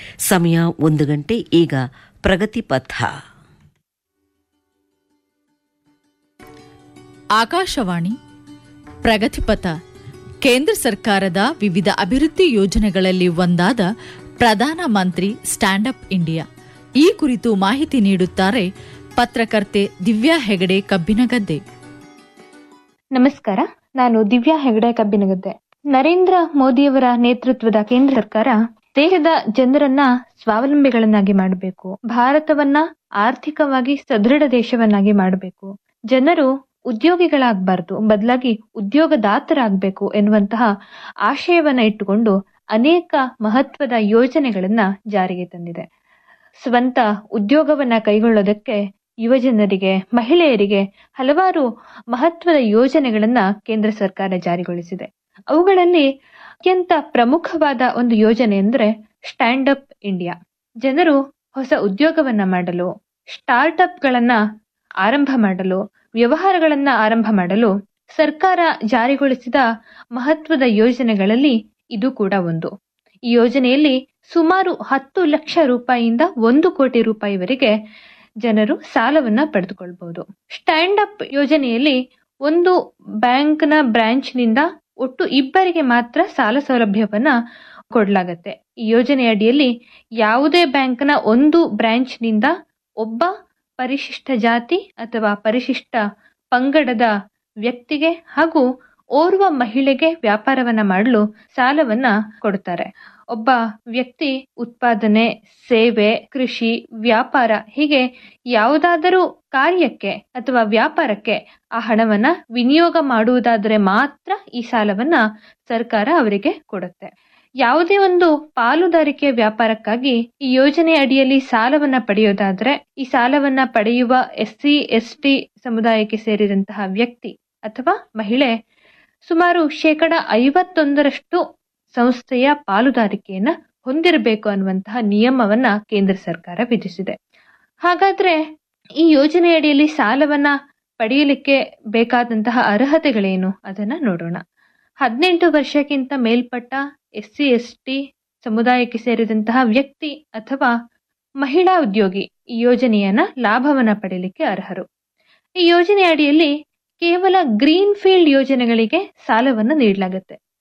ಸಮಯ ಒಂದು ಗಂಟೆ ಈಗ ಪ್ರಗತಿ ಪಥ ಆಕಾಶವಾಣಿ ಪ್ರಗತಿಪಥ ಕೇಂದ್ರ ಸರ್ಕಾರದ ವಿವಿಧ ಅಭಿವೃದ್ಧಿ ಯೋಜನೆಗಳಲ್ಲಿ ಒಂದಾದ ಪ್ರಧಾನ ಮಂತ್ರಿ ಸ್ಟ್ಯಾಂಡ್ ಅಪ್ ಇಂಡಿಯಾ ಈ ಕುರಿತು ಮಾಹಿತಿ ನೀಡುತ್ತಾರೆ ಪತ್ರಕರ್ತೆ ದಿವ್ಯಾ ಹೆಗಡೆ ಕಬ್ಬಿನಗದ್ದೆ ನಮಸ್ಕಾರ ನಾನು ದಿವ್ಯಾ ಹೆಗಡೆ ಕಬ್ಬಿನಗದ್ದೆ ನರೇಂದ್ರ ಮೋದಿಯವರ ನೇತೃತ್ವದ ಕೇಂದ್ರ ಸರ್ಕಾರ ದೇಶದ ಜನರನ್ನ ಸ್ವಾವಲಂಬಿಗಳನ್ನಾಗಿ ಮಾಡಬೇಕು ಭಾರತವನ್ನ ಆರ್ಥಿಕವಾಗಿ ಸದೃಢ ದೇಶವನ್ನಾಗಿ ಮಾಡಬೇಕು ಜನರು ಉದ್ಯೋಗಿಗಳಾಗಬಾರ್ದು ಬದಲಾಗಿ ಉದ್ಯೋಗದಾತರಾಗಬೇಕು ಎನ್ನುವಂತಹ ಆಶಯವನ್ನ ಇಟ್ಟುಕೊಂಡು ಅನೇಕ ಮಹತ್ವದ ಯೋಜನೆಗಳನ್ನ ಜಾರಿಗೆ ತಂದಿದೆ ಸ್ವಂತ ಉದ್ಯೋಗವನ್ನ ಕೈಗೊಳ್ಳೋದಕ್ಕೆ ಯುವಜನರಿಗೆ ಮಹಿಳೆಯರಿಗೆ ಹಲವಾರು ಮಹತ್ವದ ಯೋಜನೆಗಳನ್ನ ಕೇಂದ್ರ ಸರ್ಕಾರ ಜಾರಿಗೊಳಿಸಿದೆ ಅವುಗಳಲ್ಲಿ ಅತ್ಯಂತ ಪ್ರಮುಖವಾದ ಒಂದು ಯೋಜನೆ ಅಂದ್ರೆ ಸ್ಟ್ಯಾಂಡ್ ಅಪ್ ಇಂಡಿಯಾ ಜನರು ಹೊಸ ಉದ್ಯೋಗವನ್ನ ಮಾಡಲು ಸ್ಟಾರ್ಟ್ಅಪ್ ಗಳನ್ನ ಆರಂಭ ಮಾಡಲು ವ್ಯವಹಾರಗಳನ್ನ ಆರಂಭ ಮಾಡಲು ಸರ್ಕಾರ ಜಾರಿಗೊಳಿಸಿದ ಮಹತ್ವದ ಯೋಜನೆಗಳಲ್ಲಿ ಇದು ಕೂಡ ಒಂದು ಈ ಯೋಜನೆಯಲ್ಲಿ ಸುಮಾರು ಹತ್ತು ಲಕ್ಷ ರೂಪಾಯಿಯಿಂದ ಒಂದು ಕೋಟಿ ರೂಪಾಯಿವರೆಗೆ ಜನರು ಸಾಲವನ್ನ ಪಡೆದುಕೊಳ್ಬಹುದು ಸ್ಟ್ಯಾಂಡ್ ಅಪ್ ಯೋಜನೆಯಲ್ಲಿ ಒಂದು ಬ್ಯಾಂಕ್ನ ಬ್ರಾಂಚ್ನಿಂದ ಒಟ್ಟು ಇಬ್ಬರಿಗೆ ಮಾತ್ರ ಸಾಲ ಸೌಲಭ್ಯವನ್ನ ಕೊಡಲಾಗತ್ತೆ ಈ ಯೋಜನೆ ಅಡಿಯಲ್ಲಿ ಯಾವುದೇ ಬ್ಯಾಂಕ್ನ ಒಂದು ಬ್ರಾಂಚ್ನಿಂದ ಒಬ್ಬ ಪರಿಶಿಷ್ಟ ಜಾತಿ ಅಥವಾ ಪರಿಶಿಷ್ಟ ಪಂಗಡದ ವ್ಯಕ್ತಿಗೆ ಹಾಗೂ ಓರ್ವ ಮಹಿಳೆಗೆ ವ್ಯಾಪಾರವನ್ನ ಮಾಡಲು ಸಾಲವನ್ನ ಕೊಡುತ್ತಾರೆ ಒಬ್ಬ ವ್ಯಕ್ತಿ ಉತ್ಪಾದನೆ ಸೇವೆ ಕೃಷಿ ವ್ಯಾಪಾರ ಹೀಗೆ ಯಾವುದಾದರೂ ಕಾರ್ಯಕ್ಕೆ ಅಥವಾ ವ್ಯಾಪಾರಕ್ಕೆ ಆ ಹಣವನ್ನ ವಿನಿಯೋಗ ಮಾಡುವುದಾದರೆ ಮಾತ್ರ ಈ ಸಾಲವನ್ನ ಸರ್ಕಾರ ಅವರಿಗೆ ಕೊಡುತ್ತೆ ಯಾವುದೇ ಒಂದು ಪಾಲುದಾರಿಕೆ ವ್ಯಾಪಾರಕ್ಕಾಗಿ ಈ ಯೋಜನೆ ಅಡಿಯಲ್ಲಿ ಸಾಲವನ್ನ ಪಡೆಯೋದಾದ್ರೆ ಈ ಸಾಲವನ್ನ ಪಡೆಯುವ ಎಸ್ ಸಿ ಎಸ್ ಟಿ ಸಮುದಾಯಕ್ಕೆ ಸೇರಿದಂತಹ ವ್ಯಕ್ತಿ ಅಥವಾ ಮಹಿಳೆ ಸುಮಾರು ಶೇಕಡ ಐವತ್ತೊಂದರಷ್ಟು ಸಂಸ್ಥೆಯ ಪಾಲುದಾರಿಕೆಯನ್ನ ಹೊಂದಿರಬೇಕು ಅನ್ನುವಂತಹ ನಿಯಮವನ್ನ ಕೇಂದ್ರ ಸರ್ಕಾರ ವಿಧಿಸಿದೆ ಹಾಗಾದ್ರೆ ಈ ಯೋಜನೆಯಡಿಯಲ್ಲಿ ಸಾಲವನ್ನ ಪಡೆಯಲಿಕ್ಕೆ ಬೇಕಾದಂತಹ ಅರ್ಹತೆಗಳೇನು ಅದನ್ನ ನೋಡೋಣ ಹದಿನೆಂಟು ವರ್ಷಕ್ಕಿಂತ ಮೇಲ್ಪಟ್ಟ ಎಸ್ ಸಿ ಎಸ್ ಟಿ ಸಮುದಾಯಕ್ಕೆ ಸೇರಿದಂತಹ ವ್ಯಕ್ತಿ ಅಥವಾ ಮಹಿಳಾ ಉದ್ಯೋಗಿ ಈ ಯೋಜನೆಯನ್ನ ಲಾಭವನ್ನ ಪಡೆಯಲಿಕ್ಕೆ ಅರ್ಹರು ಈ ಯೋಜನೆ ಅಡಿಯಲ್ಲಿ ಕೇವಲ ಗ್ರೀನ್ ಫೀಲ್ಡ್ ಯೋಜನೆಗಳಿಗೆ ಸಾಲವನ್ನು ನೀಡಲಾಗುತ್ತೆ